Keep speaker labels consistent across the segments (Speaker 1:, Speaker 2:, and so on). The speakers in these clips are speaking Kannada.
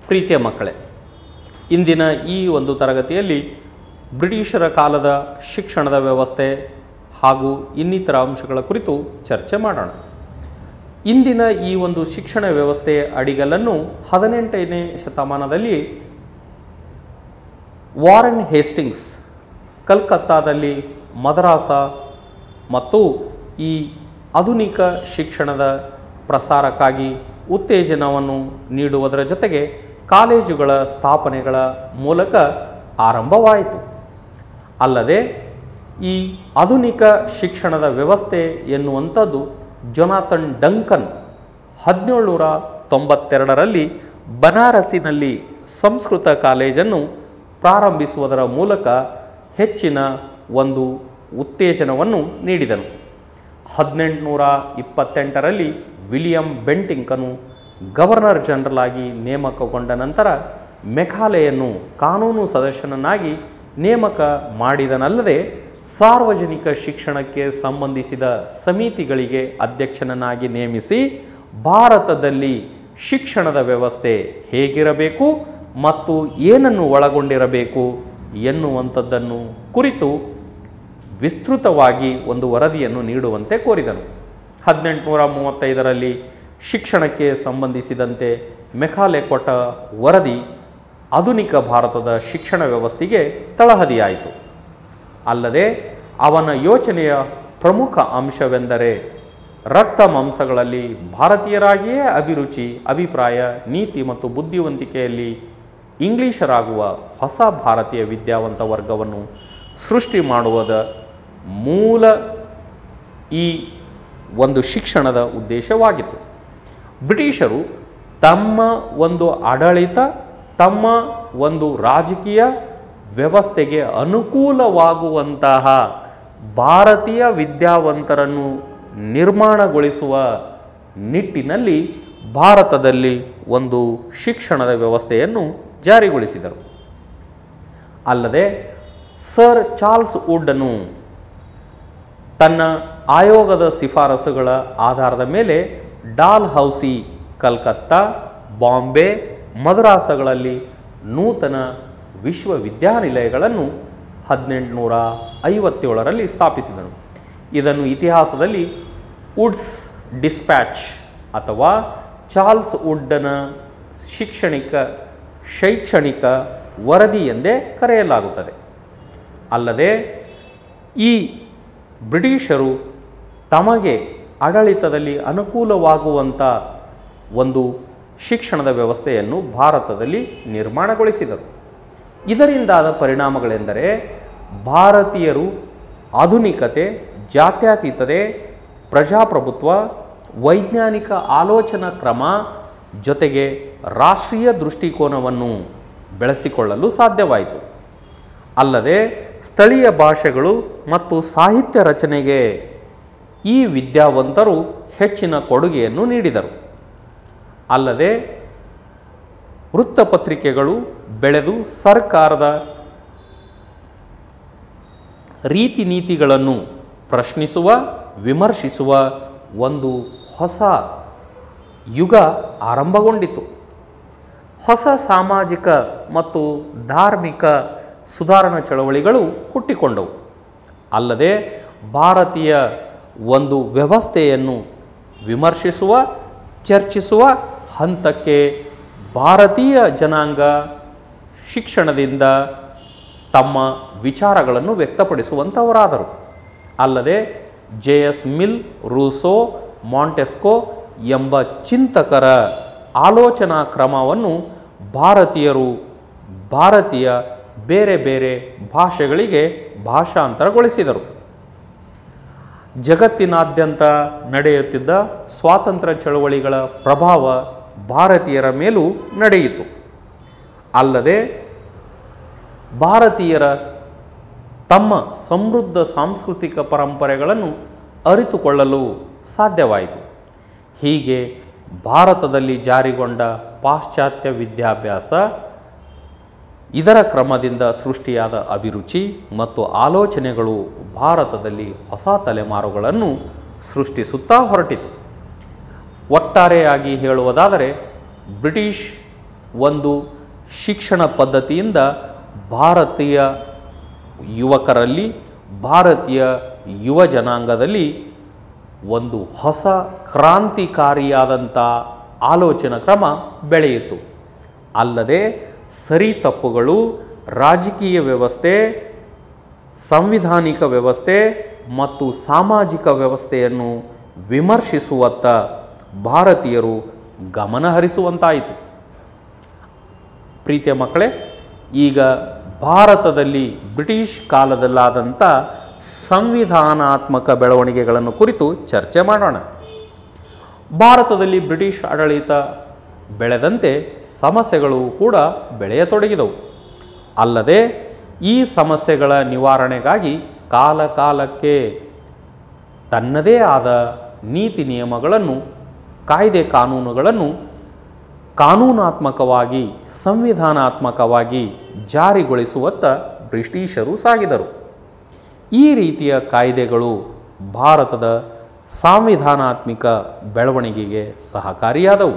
Speaker 1: ಪ್ರೀತಿಯ ಮಕ್ಕಳೇ ಇಂದಿನ ಈ ಒಂದು ತರಗತಿಯಲ್ಲಿ ಬ್ರಿಟಿಷರ ಕಾಲದ ಶಿಕ್ಷಣದ ವ್ಯವಸ್ಥೆ ಹಾಗೂ ಇನ್ನಿತರ ಅಂಶಗಳ ಕುರಿತು ಚರ್ಚೆ ಮಾಡೋಣ ಇಂದಿನ ಈ ಒಂದು ಶಿಕ್ಷಣ ವ್ಯವಸ್ಥೆಯ ಅಡಿಗಲನ್ನು ಹದಿನೆಂಟನೇ ಶತಮಾನದಲ್ಲಿ ವಾರೆನ್ ಹೇಸ್ಟಿಂಗ್ಸ್ ಕಲ್ಕತ್ತಾದಲ್ಲಿ ಮದ್ರಾಸ ಮತ್ತು ಈ ಆಧುನಿಕ ಶಿಕ್ಷಣದ ಪ್ರಸಾರಕ್ಕಾಗಿ ಉತ್ತೇಜನವನ್ನು ನೀಡುವುದರ ಜೊತೆಗೆ ಕಾಲೇಜುಗಳ ಸ್ಥಾಪನೆಗಳ ಮೂಲಕ ಆರಂಭವಾಯಿತು ಅಲ್ಲದೆ ಈ ಆಧುನಿಕ ಶಿಕ್ಷಣದ ವ್ಯವಸ್ಥೆ ಎನ್ನುವಂಥದ್ದು ಜೊನಾಥನ್ ಡಂಕನ್ ಹದಿನೇಳುನೂರ ತೊಂಬತ್ತೆರಡರಲ್ಲಿ ಬನಾರಸಿನಲ್ಲಿ ಸಂಸ್ಕೃತ ಕಾಲೇಜನ್ನು ಪ್ರಾರಂಭಿಸುವುದರ ಮೂಲಕ ಹೆಚ್ಚಿನ ಒಂದು ಉತ್ತೇಜನವನ್ನು ನೀಡಿದನು ಹದಿನೆಂಟುನೂರ ಇಪ್ಪತ್ತೆಂಟರಲ್ಲಿ ವಿಲಿಯಂ ಬೆಂಟಿಂಕನು ಗವರ್ನರ್ ಜನರಲ್ ಆಗಿ ನೇಮಕಗೊಂಡ ನಂತರ ಮೆಘಾಲೆಯನ್ನು ಕಾನೂನು ಸದಸ್ಯನನ್ನಾಗಿ ನೇಮಕ ಮಾಡಿದನಲ್ಲದೆ ಸಾರ್ವಜನಿಕ ಶಿಕ್ಷಣಕ್ಕೆ ಸಂಬಂಧಿಸಿದ ಸಮಿತಿಗಳಿಗೆ ಅಧ್ಯಕ್ಷನನ್ನಾಗಿ ನೇಮಿಸಿ ಭಾರತದಲ್ಲಿ ಶಿಕ್ಷಣದ ವ್ಯವಸ್ಥೆ ಹೇಗಿರಬೇಕು ಮತ್ತು ಏನನ್ನು ಒಳಗೊಂಡಿರಬೇಕು ಎನ್ನುವಂಥದ್ದನ್ನು ಕುರಿತು ವಿಸ್ತೃತವಾಗಿ ಒಂದು ವರದಿಯನ್ನು ನೀಡುವಂತೆ ಕೋರಿದನು ಹದಿನೆಂಟುನೂರ ಮೂವತ್ತೈದರಲ್ಲಿ ಶಿಕ್ಷಣಕ್ಕೆ ಸಂಬಂಧಿಸಿದಂತೆ ಮೆಖಾಲೆ ಕೊಟ್ಟ ವರದಿ ಆಧುನಿಕ ಭಾರತದ ಶಿಕ್ಷಣ ವ್ಯವಸ್ಥೆಗೆ ತಳಹದಿಯಾಯಿತು ಅಲ್ಲದೆ ಅವನ ಯೋಚನೆಯ ಪ್ರಮುಖ ಅಂಶವೆಂದರೆ ರಕ್ತ ಮಾಂಸಗಳಲ್ಲಿ ಭಾರತೀಯರಾಗಿಯೇ ಅಭಿರುಚಿ ಅಭಿಪ್ರಾಯ ನೀತಿ ಮತ್ತು ಬುದ್ಧಿವಂತಿಕೆಯಲ್ಲಿ ಇಂಗ್ಲಿಷರಾಗುವ ಹೊಸ ಭಾರತೀಯ ವಿದ್ಯಾವಂತ ವರ್ಗವನ್ನು ಸೃಷ್ಟಿ ಮಾಡುವುದ ಮೂಲ ಈ ಒಂದು ಶಿಕ್ಷಣದ ಉದ್ದೇಶವಾಗಿತ್ತು ಬ್ರಿಟಿಷರು ತಮ್ಮ ಒಂದು ಆಡಳಿತ ತಮ್ಮ ಒಂದು ರಾಜಕೀಯ ವ್ಯವಸ್ಥೆಗೆ ಅನುಕೂಲವಾಗುವಂತಹ ಭಾರತೀಯ ವಿದ್ಯಾವಂತರನ್ನು ನಿರ್ಮಾಣಗೊಳಿಸುವ ನಿಟ್ಟಿನಲ್ಲಿ ಭಾರತದಲ್ಲಿ ಒಂದು ಶಿಕ್ಷಣದ ವ್ಯವಸ್ಥೆಯನ್ನು ಜಾರಿಗೊಳಿಸಿದರು ಅಲ್ಲದೆ ಸರ್ ಚಾರ್ಲ್ಸ್ ವುಡ್ಡನು ತನ್ನ ಆಯೋಗದ ಶಿಫಾರಸುಗಳ ಆಧಾರದ ಮೇಲೆ ಡಾಲ್ ಹೌಸಿ ಕಲ್ಕತ್ತಾ ಬಾಂಬೆ ಮದ್ರಾಸಗಳಲ್ಲಿ ನೂತನ ವಿಶ್ವವಿದ್ಯಾನಿಲಯಗಳನ್ನು ಹದಿನೆಂಟುನೂರ ಐವತ್ತೇಳರಲ್ಲಿ ಸ್ಥಾಪಿಸಿದನು ಇದನ್ನು ಇತಿಹಾಸದಲ್ಲಿ ವುಡ್ಸ್ ಡಿಸ್ಪ್ಯಾಚ್ ಅಥವಾ ಚಾರ್ಲ್ಸ್ ವುಡ್ಡನ ಶಿಕ್ಷಣಿಕ ಶೈಕ್ಷಣಿಕ ವರದಿ ಎಂದೇ ಕರೆಯಲಾಗುತ್ತದೆ ಅಲ್ಲದೆ ಈ ಬ್ರಿಟಿಷರು ತಮಗೆ ಆಡಳಿತದಲ್ಲಿ ಅನುಕೂಲವಾಗುವಂಥ ಒಂದು ಶಿಕ್ಷಣದ ವ್ಯವಸ್ಥೆಯನ್ನು ಭಾರತದಲ್ಲಿ ನಿರ್ಮಾಣಗೊಳಿಸಿದರು ಇದರಿಂದಾದ ಪರಿಣಾಮಗಳೆಂದರೆ ಭಾರತೀಯರು ಆಧುನಿಕತೆ ಜಾತ್ಯತೀತತೆ ಪ್ರಜಾಪ್ರಭುತ್ವ ವೈಜ್ಞಾನಿಕ ಆಲೋಚನಾ ಕ್ರಮ ಜೊತೆಗೆ ರಾಷ್ಟ್ರೀಯ ದೃಷ್ಟಿಕೋನವನ್ನು ಬೆಳೆಸಿಕೊಳ್ಳಲು ಸಾಧ್ಯವಾಯಿತು ಅಲ್ಲದೆ ಸ್ಥಳೀಯ ಭಾಷೆಗಳು ಮತ್ತು ಸಾಹಿತ್ಯ ರಚನೆಗೆ ಈ ವಿದ್ಯಾವಂತರು ಹೆಚ್ಚಿನ ಕೊಡುಗೆಯನ್ನು ನೀಡಿದರು ಅಲ್ಲದೆ ವೃತ್ತಪತ್ರಿಕೆಗಳು ಬೆಳೆದು ಸರ್ಕಾರದ ರೀತಿ ನೀತಿಗಳನ್ನು ಪ್ರಶ್ನಿಸುವ ವಿಮರ್ಶಿಸುವ ಒಂದು ಹೊಸ ಯುಗ ಆರಂಭಗೊಂಡಿತು ಹೊಸ ಸಾಮಾಜಿಕ ಮತ್ತು ಧಾರ್ಮಿಕ ಸುಧಾರಣಾ ಚಳವಳಿಗಳು ಹುಟ್ಟಿಕೊಂಡವು ಅಲ್ಲದೆ ಭಾರತೀಯ ಒಂದು ವ್ಯವಸ್ಥೆಯನ್ನು ವಿಮರ್ಶಿಸುವ ಚರ್ಚಿಸುವ ಹಂತಕ್ಕೆ ಭಾರತೀಯ ಜನಾಂಗ ಶಿಕ್ಷಣದಿಂದ ತಮ್ಮ ವಿಚಾರಗಳನ್ನು ವ್ಯಕ್ತಪಡಿಸುವಂಥವರಾದರು ಅಲ್ಲದೆ J S Mill Rousseau Montesquieu ಎಂಬ ಚಿಂತಕರ ಆಲೋಚನಾ ಕ್ರಮವನ್ನು ಭಾರತೀಯರು ಭಾರತೀಯ ಬೇರೆ ಬೇರೆ ಭಾಷೆಗಳಿಗೆ ಭಾಷಾಂತರಗೊಳಿಸಿದರು ಜಗತ್ತಿನಾದ್ಯಂತ ನಡೆಯುತ್ತಿದ್ದ ಸ್ವಾತಂತ್ರ್ಯ ಚಳವಳಿಗಳ ಪ್ರಭಾವ ಭಾರತೀಯರ ಮೇಲೂ ನಡೆಯಿತು ಅಲ್ಲದೆ ಭಾರತೀಯರ ತಮ್ಮ ಸಮೃದ್ಧ ಸಾಂಸ್ಕೃತಿಕ ಪರಂಪರೆಗಳನ್ನು ಅರಿತುಕೊಳ್ಳಲು ಸಾಧ್ಯವಾಯಿತು ಹೀಗೆ ಭಾರತದಲ್ಲಿ ಜಾರಿಗೊಂಡ ಪಾಶ್ಚಾತ್ಯ ವಿದ್ಯಾಭ್ಯಾಸ ಇದರ ಕ್ರಮದಿಂದ ಸೃಷ್ಟಿಯಾದ ಅಭಿರುಚಿ ಮತ್ತು ಆಲೋಚನೆಗಳು ಭಾರತದಲ್ಲಿ ಹೊಸ ತಲೆಮಾರುಗಳನ್ನು ಸೃಷ್ಟಿಸುತ್ತಾ ಹೊರಟಿತು ಒಟ್ಟಾರೆಯಾಗಿ ಹೇಳುವುದಾದರೆ ಬ್ರಿಟಿಷ್ ಒಂದು ಶಿಕ್ಷಣ ಪದ್ಧತಿಯಿಂದ ಭಾರತೀಯ ಯುವಕರಲ್ಲಿ ಭಾರತೀಯ ಯುವ ಜನಾಂಗದಲ್ಲಿ ಒಂದು ಹೊಸ ಕ್ರಾಂತಿಕಾರಿಯಾದಂಥ ಆಲೋಚನಾ ಕ್ರಮ ಬೆಳೆಯಿತು ಅಲ್ಲದೆ ಸರಿ ತಪ್ಪುಗಳು ರಾಜಕೀಯ ವ್ಯವಸ್ಥೆ ಸಂವಿಧಾನಿಕ ವ್ಯವಸ್ಥೆ ಮತ್ತು ಸಾಮಾಜಿಕ ವ್ಯವಸ್ಥೆಯನ್ನು ವಿಮರ್ಶಿಸುವತ್ತ ಭಾರತೀಯರು ಗಮನಹರಿಸುವಂತಾಯಿತು ಪ್ರೀತಿಯ ಮಕ್ಕಳೇ ಈಗ ಭಾರತದಲ್ಲಿ ಬ್ರಿಟಿಷ್ ಕಾಲದಲ್ಲಾದಂಥ ಸಂವಿಧಾನಾತ್ಮಕ ಬೆಳವಣಿಗೆಗಳನ್ನು ಕುರಿತು ಚರ್ಚೆ ಮಾಡೋಣ ಭಾರತದಲ್ಲಿ ಬ್ರಿಟಿಷ್ ಆಡಳಿತ ಬೆಳೆದಂತೆ ಸಮಸ್ಯೆಗಳು ಕೂಡ ಬೆಳೆಯತೊಡಗಿದವು ಅಲ್ಲದೆ ಈ ಸಮಸ್ಯೆಗಳ ನಿವಾರಣೆಗಾಗಿ ಕಾಲ ಕಾಲಕ್ಕೆ ತನ್ನದೇ ಆದ ನೀತಿ ನಿಯಮಗಳನ್ನು ಕಾಯ್ದೆ ಕಾನೂನುಗಳನ್ನು ಕಾನೂನಾತ್ಮಕವಾಗಿ ಸಂವಿಧಾನಾತ್ಮಕವಾಗಿ ಜಾರಿಗೊಳಿಸುವತ್ತ ಬ್ರಿಟಿಷರು ಸಾಗಿದರು ಈ ರೀತಿಯ ಕಾಯ್ದೆಗಳು ಭಾರತದ ಸಾಂವಿಧಾನಾತ್ಮಕ ಬೆಳವಣಿಗೆಗೆ ಸಹಕಾರಿಯಾದವು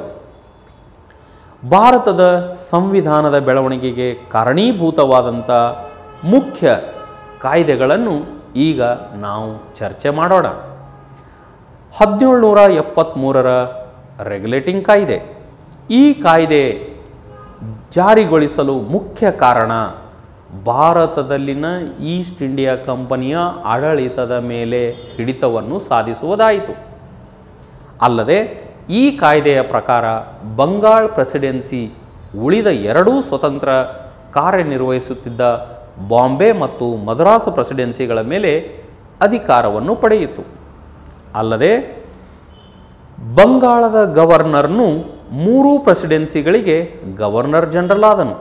Speaker 1: ಭಾರತದ ಸಂವಿಧಾನದ ಬೆಳವಣಿಗೆಗೆ ಕಾರಣೀಭೂತವಾದಂಥ ಮುಖ್ಯ ಕಾಯ್ದೆಗಳನ್ನು ಈಗ ನಾವು ಚರ್ಚೆ ಮಾಡೋಣ ಹದಿನೇಳುನೂರ ಎಪ್ಪತ್ತ್ಮೂರರ ರೆಗ್ಯುಲೇಟಿಂಗ್ ಕಾಯ್ದೆ ಈ ಕಾಯ್ದೆ ಜಾರಿಗೊಳಿಸಲು ಮುಖ್ಯ ಕಾರಣ ಭಾರತದಲ್ಲಿನ ಈಸ್ಟ್ ಇಂಡಿಯಾ ಕಂಪನಿಯ ಆಡಳಿತದ ಮೇಲೆ ಹಿಡಿತವನ್ನು ಸಾಧಿಸುವುದಾಯಿತು ಅಲ್ಲದೆ ಈ ಕಾಯ್ದೆಯ ಪ್ರಕಾರ ಬಂಗಾಳ್ ಪ್ರೆಸಿಡೆನ್ಸಿ ಉಳಿದ ಎರಡೂ ಸ್ವತಂತ್ರ ಕಾರ್ಯನಿರ್ವಹಿಸುತ್ತಿದ್ದ ಬಾಂಬೆ ಮತ್ತು ಮದ್ರಾಸ್ ಪ್ರೆಸಿಡೆನ್ಸಿಗಳ ಮೇಲೆ ಅಧಿಕಾರವನ್ನು ಪಡೆಯಿತು ಅಲ್ಲದೆ ಬಂಗಾಳದ ಗವರ್ನರ್ನು ಮೂರೂ ಪ್ರೆಸಿಡೆನ್ಸಿಗಳಿಗೆ ಗವರ್ನರ್ ಜನರಲ್ ಆದನು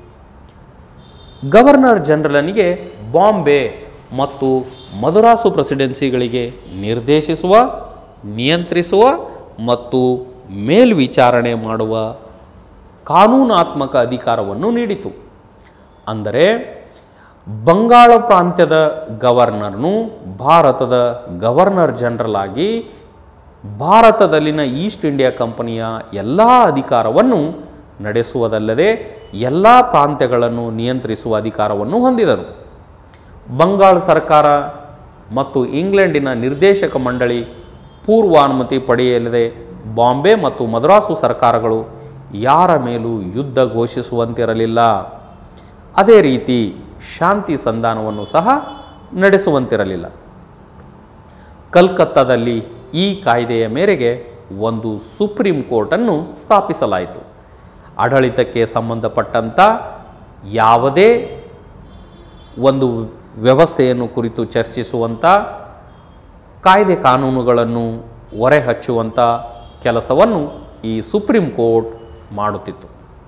Speaker 1: ಗವರ್ನರ್ ಜನರಲನಿಗೆ ಬಾಂಬೆ ಮತ್ತು ಮದುರಾಸು ಪ್ರೆಸಿಡೆನ್ಸಿಗಳಿಗೆ ನಿರ್ದೇಶಿಸುವ ನಿಯಂತ್ರಿಸುವ ಮತ್ತು ಮೇಲ್ವಿಚಾರಣೆ ಮಾಡುವ ಕಾನೂನಾತ್ಮಕ ಅಧಿಕಾರವನ್ನು ನೀಡಿತು ಅಂದರೆ ಬಂಗಾಳ ಪ್ರಾಂತ್ಯದ ಗವರ್ನರ್ನು ಭಾರತದ ಗವರ್ನರ್ ಜನರಲ್ ಆಗಿ ಭಾರತದಲ್ಲಿನ ಈಸ್ಟ್ ಇಂಡಿಯಾ ಕಂಪನಿಯ ಎಲ್ಲ ಅಧಿಕಾರವನ್ನು ನಡೆಸುವುದಲ್ಲದೆ ಎಲ್ಲ ಪ್ರಾಂತ್ಯಗಳನ್ನು ನಿಯಂತ್ರಿಸುವ ಅಧಿಕಾರವನ್ನು ಹೊಂದಿದರು ಬಂಗಾಳ ಸರ್ಕಾರ ಮತ್ತು ಇಂಗ್ಲೆಂಡಿನ ನಿರ್ದೇಶಕ ಮಂಡಳಿ ಪೂರ್ವಾನುಮತಿ ಪಡೆಯಲಿದೆ ಬಾಂಬೆ ಮತ್ತು ಮದ್ರಾಸು ಸರ್ಕಾರಗಳು ಯಾರ ಮೇಲೂ ಯುದ್ಧ ಘೋಷಿಸುವಂತಿರಲಿಲ್ಲ ಅದೇ ರೀತಿ ಶಾಂತಿ ಸಂಧಾನವನ್ನು ಸಹ ನಡೆಸುವಂತಿರಲಿಲ್ಲ ಕಲ್ಕತ್ತಾದಲ್ಲಿ ಈ ಕಾಯ್ದೆಯ ಮೇರೆಗೆ ಒಂದು ಸುಪ್ರೀಂ ಕೋರ್ಟನ್ನು ಸ್ಥಾಪಿಸಲಾಯಿತು ಆಡಳಿತಕ್ಕೆ ಸಂಬಂಧಪಟ್ಟಂಥ ಯಾವುದೇ ಒಂದು ವ್ಯವಸ್ಥೆಯನ್ನು ಕುರಿತು ಚರ್ಚಿಸುವಂಥ ಕಾಯ್ದೆ ಕಾನೂನುಗಳನ್ನು ಹೊರೆ ಹಚ್ಚುವಂಥ ಕೆಲಸವನ್ನು ಈ ಸುಪ್ರೀಂ ಕೋರ್ಟ್ ಮಾಡುತ್ತಿತ್ತು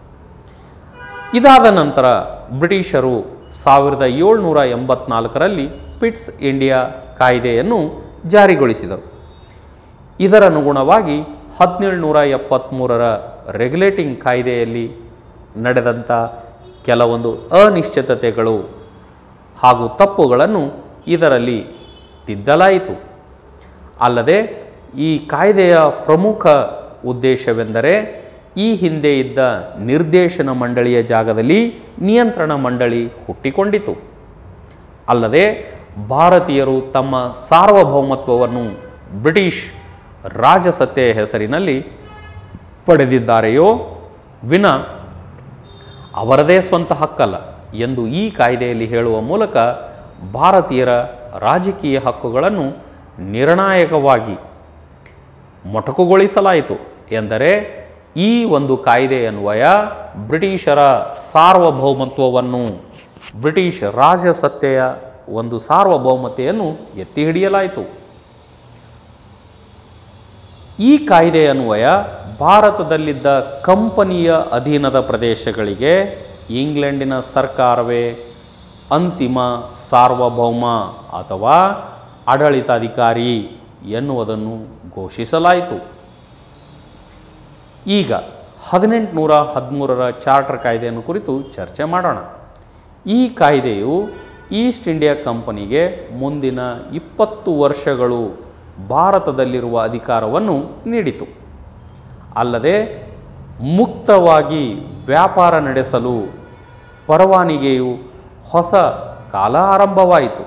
Speaker 1: ಇದಾದ ನಂತರ ಬ್ರಿಟಿಷರು ಸಾವಿರದ ಏಳ್ನೂರ ಎಂಬತ್ನಾಲ್ಕರಲ್ಲಿ ಪಿಟ್ಸ್ ಇಂಡಿಯಾ ಕಾಯ್ದೆಯನ್ನು ಜಾರಿಗೊಳಿಸಿದರು ಇದರನುಗುಣವಾಗಿ ಹದಿನೇಳುನೂರ ಎಪ್ಪತ್ತ್ಮೂರರ ರೆಗ್ಯುಲೇಟಿಂಗ್ ಕಾಯ್ದೆಯಲ್ಲಿ ನಡೆದಂಥ ಕೆಲವೊಂದು ಅನಿಶ್ಚಿತತೆಗಳು ಹಾಗೂ ತಪ್ಪುಗಳನ್ನು ಇದರಲ್ಲಿ ತಿದ್ದಲಾಯಿತು ಅಲ್ಲದೆ ಈ ಕಾಯ್ದೆಯ ಪ್ರಮುಖ ಉದ್ದೇಶವೆಂದರೆ ಈ ಹಿಂದೆ ಇದ್ದ ನಿರ್ದೇಶನ ಮಂಡಳಿಯ ಜಾಗದಲ್ಲಿ ನಿಯಂತ್ರಣ ಮಂಡಳಿ ಹುಟ್ಟಿಕೊಂಡಿತು ಅಲ್ಲದೆ ಭಾರತೀಯರು ತಮ್ಮ ಸಾರ್ವಭೌಮತ್ವವನ್ನು ಬ್ರಿಟಿಷ್ ರಾಜಸತ್ತೆಯ ಹೆಸರಿನಲ್ಲಿ ಪಡೆದಿದ್ದಾರೆಯೋ ವಿನ ಅವರದೇ ಸ್ವಂತ ಹಕ್ಕಲ್ಲ ಎಂದು ಈ ಕಾಯ್ದೆಯಲ್ಲಿ ಹೇಳುವ ಮೂಲಕ ಭಾರತೀಯರ ರಾಜಕೀಯ ಹಕ್ಕುಗಳನ್ನು ನಿರ್ಣಾಯಕವಾಗಿ ಮೊಟಕುಗೊಳಿಸಲಾಯಿತು ಎಂದರೆ ಈ ಒಂದು ಕಾಯ್ದೆ ಅನ್ವಯ ಬ್ರಿಟಿಷರ ಸಾರ್ವಭೌಮತ್ವವನ್ನು ಬ್ರಿಟಿಷ್ ರಾಜಸತ್ತೆಯ ಒಂದು ಸಾರ್ವಭೌಮತೆಯನ್ನು ಎತ್ತಿ ಹಿಡಿಯಲಾಯಿತು ಈ ಕಾಯ್ದೆ ಅನ್ವಯ ಭಾರತದಲ್ಲಿದ್ದ ಕಂಪನಿಯ ಅಧೀನದ ಪ್ರದೇಶಗಳಿಗೆ ಇಂಗ್ಲೆಂಡಿನ ಸರ್ಕಾರವೇ ಅಂತಿಮ ಸಾರ್ವಭೌಮ ಅಥವಾ ಆಡಳಿತಾಧಿಕಾರಿ ಎನ್ನುವುದನ್ನು ಘೋಷಿಸಲಾಯಿತು ಈಗ ಹದಿನೆಂಟುನೂರ ಹದಿಮೂರರ ಚಾರ್ಟರ್ ಕಾಯ್ದೆಯನ್ನು ಕುರಿತು ಚರ್ಚೆ ಮಾಡೋಣ ಈ ಕಾಯ್ದೆಯು ಈಸ್ಟ್ ಇಂಡಿಯಾ ಕಂಪನಿಗೆ ಮುಂದಿನ ಇಪ್ಪತ್ತು ವರ್ಷಗಳು ಭಾರತದಲ್ಲಿರುವ ಅಧಿಕಾರವನ್ನು ನೀಡಿತು ಅಲ್ಲದೆ ಮುಕ್ತವಾಗಿ ವ್ಯಾಪಾರ ನಡೆಸಲು ಪರವಾನಿಗೆಯು ಹೊಸ ಕಾಲ ಆರಂಭವಾಯಿತು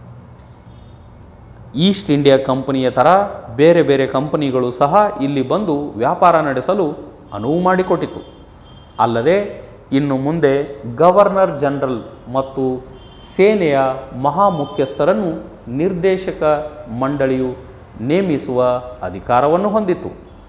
Speaker 1: ಈಸ್ಟ್ ಇಂಡಿಯಾ ಕಂಪನಿಯ ಥರ ಬೇರೆ ಬೇರೆ ಕಂಪನಿಗಳು ಸಹ ಇಲ್ಲಿ ಬಂದು ವ್ಯಾಪಾರ ನಡೆಸಲು ಅನುವು ಮಾಡಿಕೊಟ್ಟಿತು ಅಲ್ಲದೆ ಇನ್ನು ಮುಂದೆ ಗವರ್ನರ್ ಜನರಲ್ ಮತ್ತು ಸೇನೆಯ ಮಹಾ ಮುಖ್ಯಸ್ಥರನ್ನು ನಿರ್ದೇಶಕ ಮಂಡಳಿಯು ನೇಮಿಸುವ ಅಧಿಕಾರವನ್ನು ಹೊಂದಿತು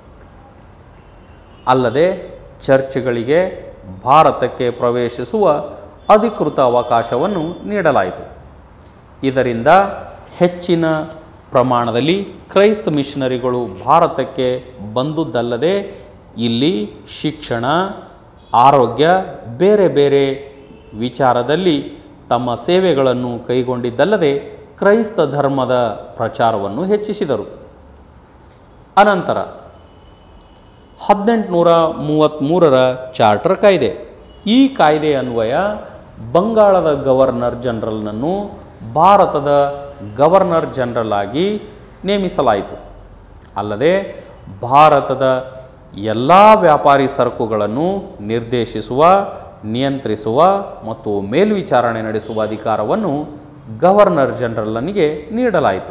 Speaker 1: ಅಲ್ಲದೆ ಚರ್ಚ್ಗಳಿಗೆ ಭಾರತಕ್ಕೆ ಪ್ರವೇಶಿಸುವ ಅಧಿಕೃತ ಅವಕಾಶವನ್ನು ನೀಡಲಾಯಿತು ಇದರಿಂದ ಹೆಚ್ಚಿನ ಪ್ರಮಾಣದಲ್ಲಿ ಕ್ರೈಸ್ತ ಮಿಷನರಿಗಳು ಭಾರತಕ್ಕೆ ಬಂದುದಲ್ಲದೆ ಇಲ್ಲಿ ಶಿಕ್ಷಣ ಆರೋಗ್ಯ ಬೇರೆ ಬೇರೆ ವಿಚಾರದಲ್ಲಿ ತಮ್ಮ ಸೇವೆಗಳನ್ನು ಕೈಗೊಂಡಿದ್ದಲ್ಲದೆ ಕ್ರೈಸ್ತ ಧರ್ಮದ ಪ್ರಚಾರವನ್ನು ಹೆಚ್ಚಿಸಿದರು ಅನಂತರ ಹದಿನೆಂಟುನೂರ ಮೂವತ್ತ್ಮೂರರ ಚಾರ್ಟರ್ ಕಾಯ್ದೆ ಈ ಕಾಯ್ದೆ ಅನ್ವಯ ಬಂಗಾಳದ ಗವರ್ನರ್ ಜನರಲ್ನನ್ನು ಭಾರತದ ಗವರ್ನರ್ ಜನರಲ್ ಆಗಿ ನೇಮಿಸಲಾಯಿತು ಅಲ್ಲದೆ ಭಾರತದ ಎಲ್ಲ ವ್ಯಾಪಾರಿ ಸರಕುಗಳನ್ನು ನಿರ್ದೇಶಿಸುವ ನಿಯಂತ್ರಿಸುವ ಮತ್ತು ಮೇಲ್ವಿಚಾರಣೆ ನಡೆಸುವ ಅಧಿಕಾರವನ್ನು ಗವರ್ನರ್ ಜನರಲ್ನಿಗೆ ನೀಡಲಾಯಿತು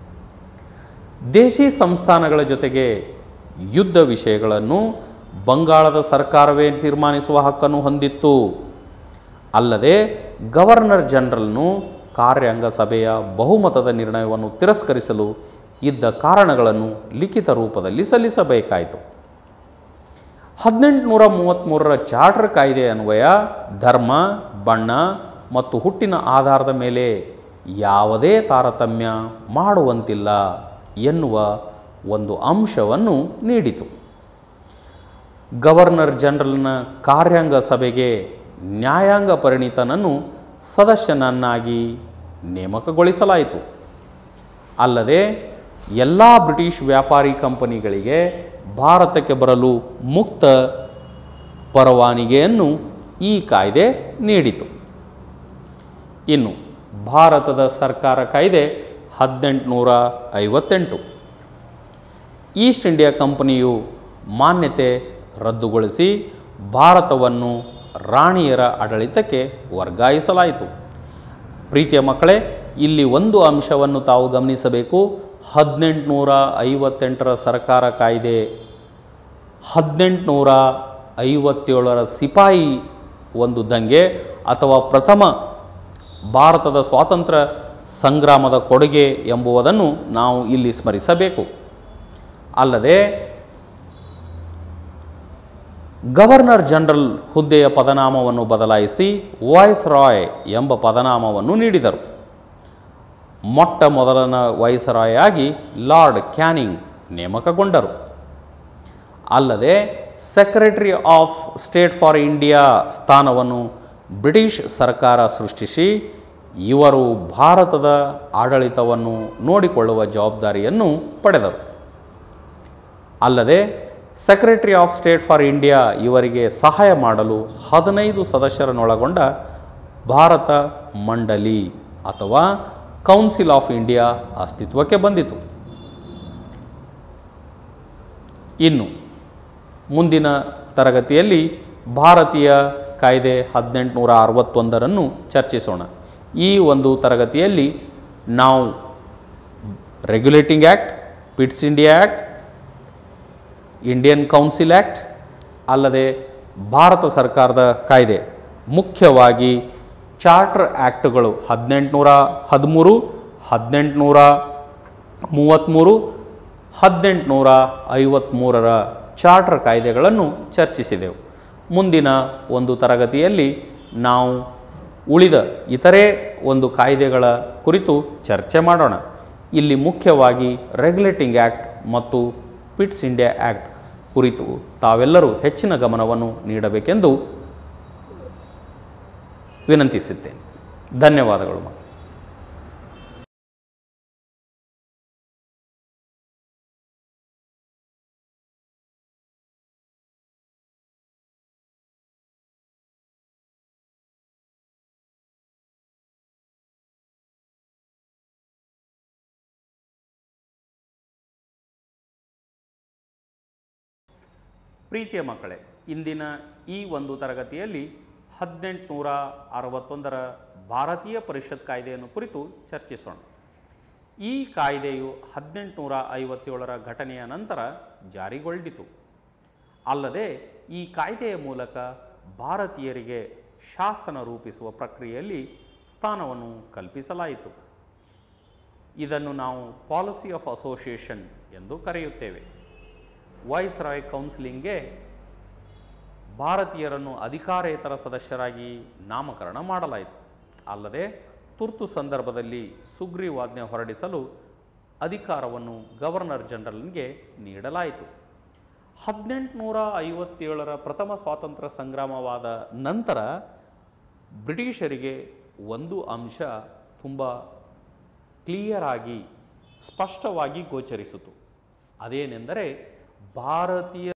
Speaker 1: ದೇಶಿ ಸಂಸ್ಥಾನಗಳ ಜೊತೆಗೆ ಯುದ್ಧ ವಿಷಯಗಳನ್ನು ಬಂಗಾಳದ ಸರ್ಕಾರವೇ ತೀರ್ಮಾನಿಸುವ ಹಕ್ಕನ್ನು ಹೊಂದಿತ್ತು ಅಲ್ಲದೆ ಗವರ್ನರ್ ಜನರಲ್ನು ಕಾರ್ಯಾಂಗ ಸಭೆಯ ಬಹುಮತದ ನಿರ್ಣಯವನ್ನು ತಿರಸ್ಕರಿಸಲು ಇದ್ದ ಕಾರಣಗಳನ್ನು ಲಿಖಿತ ರೂಪದಲ್ಲಿ ಸಲ್ಲಿಸಬೇಕಾಯಿತು ಹದಿನೆಂಟುನೂರ ಮೂವತ್ತ್ಮೂರರ ಚಾರ್ಟರ್ ಕಾಯ್ದೆ ಅನ್ವಯ ಧರ್ಮ ಬಣ್ಣ ಮತ್ತು ಹುಟ್ಟಿನ ಆಧಾರದ ಮೇಲೆ ಯಾವುದೇ ತಾರತಮ್ಯ ಮಾಡುವಂತಿಲ್ಲ ಎನ್ನುವ ಒಂದು ಅಂಶವನ್ನು ನೀಡಿತು ಗವರ್ನರ್ ಜನರಲ್ನ ಕಾರ್ಯಾಂಗ ಸಭೆಗೆ ನ್ಯಾಯಾಂಗ ಪರಿಣಿತನನ್ನು ಸದಸ್ಯನನ್ನಾಗಿ ನೇಮಕಗೊಳಿಸಲಾಯಿತು ಅಲ್ಲದೆ ಎಲ್ಲ ಬ್ರಿಟಿಷ್ ವ್ಯಾಪಾರಿ ಕಂಪನಿಗಳಿಗೆ ಭಾರತಕ್ಕೆ ಬರಲು ಮುಕ್ತ ಪರವಾನಿಗೆಯನ್ನು ಈ ಕಾಯ್ದೆ ನೀಡಿತು ಇನ್ನು ಭಾರತದ ಸರ್ಕಾರ ಕಾಯ್ದೆ ಹದಿನೆಂಟುನೂರ ಐವತ್ತೆಂಟು ಈಸ್ಟ್ ಇಂಡಿಯಾ ಕಂಪನಿಯು ಮಾನ್ಯತೆ ರದ್ದುಗೊಳಿಸಿ ಭಾರತವನ್ನು ರಾಣಿಯರ ಆಡಳಿತಕ್ಕೆ ವರ್ಗಾಯಿಸಲಾಯಿತು ಪ್ರೀತಿಯ ಮಕ್ಕಳೇ ಇಲ್ಲಿ ಒಂದು ಅಂಶವನ್ನು ತಾವು ಗಮನಿಸಬೇಕು ಹದಿನೆಂಟುನೂರ ಐವತ್ತೆಂಟರ ಸರ್ಕಾರ ಕಾಯ್ದೆ ಹದಿನೆಂಟುನೂರ ಐವತ್ತೇಳರ ಸಿಪಾಯಿ ಒಂದು ದಂಗೆ ಅಥವಾ ಪ್ರಥಮ ಭಾರತದ ಸ್ವಾತಂತ್ರ್ಯ ಸಂಗ್ರಾಮದ ಕೊಡುಗೆ ಎಂಬುವುದನ್ನು ನಾವು ಇಲ್ಲಿ ಸ್ಮರಿಸಬೇಕು ಅಲ್ಲದೆ ಗವರ್ನರ್ ಜನರಲ್ ಹುದ್ದೆಯ ಪದನಾಮವನ್ನು ಬದಲಾಯಿಸಿ ವಾಯ್ಸ್ ರಾಯ್ ಎಂಬ ಪದನಾಮವನ್ನು ನೀಡಿದರು ಮೊಟ್ಟ ಮೊದಲನ ವಾಯ್ಸ್ ರಾಯ್ ಆಗಿ ಲಾರ್ಡ್ ಕ್ಯಾನಿಂಗ್ ನೇಮಕಗೊಂಡರು ಅಲ್ಲದೆ secretary of state for India ಸ್ಥಾನವನ್ನು ಬ್ರಿಟಿಷ್ ಸರ್ಕಾರ ಸೃಷ್ಟಿಸಿ ಇವರು ಭಾರತದ ಆಡಳಿತವನ್ನು ನೋಡಿಕೊಳ್ಳುವ ಜವಾಬ್ದಾರಿಯನ್ನು ಪಡೆದರು ಅಲ್ಲದೆ secretary of state for India ಇವರಿಗೆ ಸಹಾಯ ಮಾಡಲು ಹದಿನೈದು ಸದಸ್ಯರನ್ನೊಳಗೊಂಡ ಭಾರತ ಮಂಡಲಿ ಅಥವಾ ಕೌನ್ಸಿಲ್ ಆಫ್ ಇಂಡಿಯಾ ಅಸ್ತಿತ್ವಕ್ಕೆ ಬಂದಿತು ಇನ್ನು ಮುಂದಿನ ತರಗತಿಯಲ್ಲಿ ಭಾರತೀಯ ಕಾಯ್ದೆ ಹದಿನೆಂಟುನೂರ ಅರವತ್ತೊಂದರನ್ನು ಚರ್ಚಿಸೋಣ ಈ ಒಂದು ತರಗತಿಯಲ್ಲಿ ನಾವು regulating act Pitt's India act Indian council act ಅಲ್ಲದೆ ಭಾರತ ಸರ್ಕಾರದ ಕಾಯ್ದೆ ಮುಖ್ಯವಾಗಿ ಚಾರ್ಟರ್ ಆ್ಯಕ್ಟ್ಗಳು ಹದಿನೆಂಟುನೂರ ಹದಿಮೂರು ಹದಿನೆಂಟುನೂರ ಮೂವತ್ತ್ಮೂರು ಹದಿನೆಂಟುನೂರ ಐವತ್ತ್ಮೂರರ ಚಾರ್ಟರ್ ಕಾಯ್ದೆಗಳನ್ನು ಚರ್ಚಿಸಿದೆವು ಮುಂದಿನ ಒಂದು ತರಗತಿಯಲ್ಲಿ ನಾವು ಉಳಿದ ಇತರೆ ಒಂದು ಕಾಯ್ದೆಗಳ ಕುರಿತು ಚರ್ಚೆ ಮಾಡೋಣ ಇಲ್ಲಿ ಮುಖ್ಯವಾಗಿ ರೆಗ್ಯುಲೇಟಿಂಗ್ ಆ್ಯಕ್ಟ್ ಮತ್ತು ಪಿಟ್ಸ್ ಇಂಡಿಯಾ ಆ್ಯಕ್ಟ್ ಕುರಿತು ತಾವೆಲ್ಲರೂ ಹೆಚ್ಚಿನ ಗಮನವನ್ನು ನೀಡಬೇಕೆಂದು ವಿನಂತಿಸುತ್ತೇನೆ ಧನ್ಯವಾದಗಳು ಮಕ್ಕಳು. ಪ್ರೀತಿಯ ಮಕ್ಕಳೇ ಇಂದಿನ ಈ ಒಂದು ತರಗತಿಯಲ್ಲಿ ಹದಿನೆಂಟುನೂರ ಅರವತ್ತೊಂದರ ಭಾರತೀಯ ಪರಿಷತ್ ಕಾಯ್ದೆಯನ್ನು ಕುರಿತು ಚರ್ಚಿಸೋಣ ಈ ಕಾಯ್ದೆಯು ಹದಿನೆಂಟುನೂರ ಐವತ್ತೇಳರ ಘಟನೆಯ ನಂತರ ಜಾರಿಗೊಳ್ಳಿತು ಅಲ್ಲದೆ ಈ ಕಾಯ್ದೆಯ ಮೂಲಕ ಭಾರತೀಯರಿಗೆ ಶಾಸನ ರೂಪಿಸುವ ಪ್ರಕ್ರಿಯೆಯಲ್ಲಿ ಸ್ಥಾನವನ್ನು ಕಲ್ಪಿಸಲಾಯಿತು ಇದನ್ನು ನಾವು ಪಾಲಿಸಿ ಆಫ್ ಅಸೋಸಿಯೇಷನ್ ಎಂದು ಕರೆಯುತ್ತೇವೆ ವಾಯ್ಸ್ ರಾಯ್ ಕೌನ್ಸಿಲಿಂಗ್ಗೆ ಭಾರತೀಯರನ್ನು ಅಧಿಕಾರೇತರ ಸದಸ್ಯರಾಗಿ ನಾಮಕರಣ ಮಾಡಲಾಯಿತು ಅಲ್ಲದೆ ತುರ್ತು ಸಂದರ್ಭದಲ್ಲಿ ಸುಗ್ರೀವಾಜ್ಞೆ ಹೊರಡಿಸಲು ಅಧಿಕಾರವನ್ನು ಗವರ್ನರ್ ಜನರಲ್ಗೆ ನೀಡಲಾಯಿತು ಹದಿನೆಂಟುನೂರ ಐವತ್ತೇಳರ ಪ್ರಥಮ ಸ್ವಾತಂತ್ರ್ಯ ಸಂಗ್ರಾಮವಾದ ನಂತರ ಬ್ರಿಟಿಷರಿಗೆ ಒಂದು ಅಂಶ ತುಂಬ ಕ್ಲಿಯರ್ ಆಗಿ ಸ್ಪಷ್ಟವಾಗಿ ಗೋಚರಿಸಿತು ಅದೇನೆಂದರೆ ಭಾರತೀಯ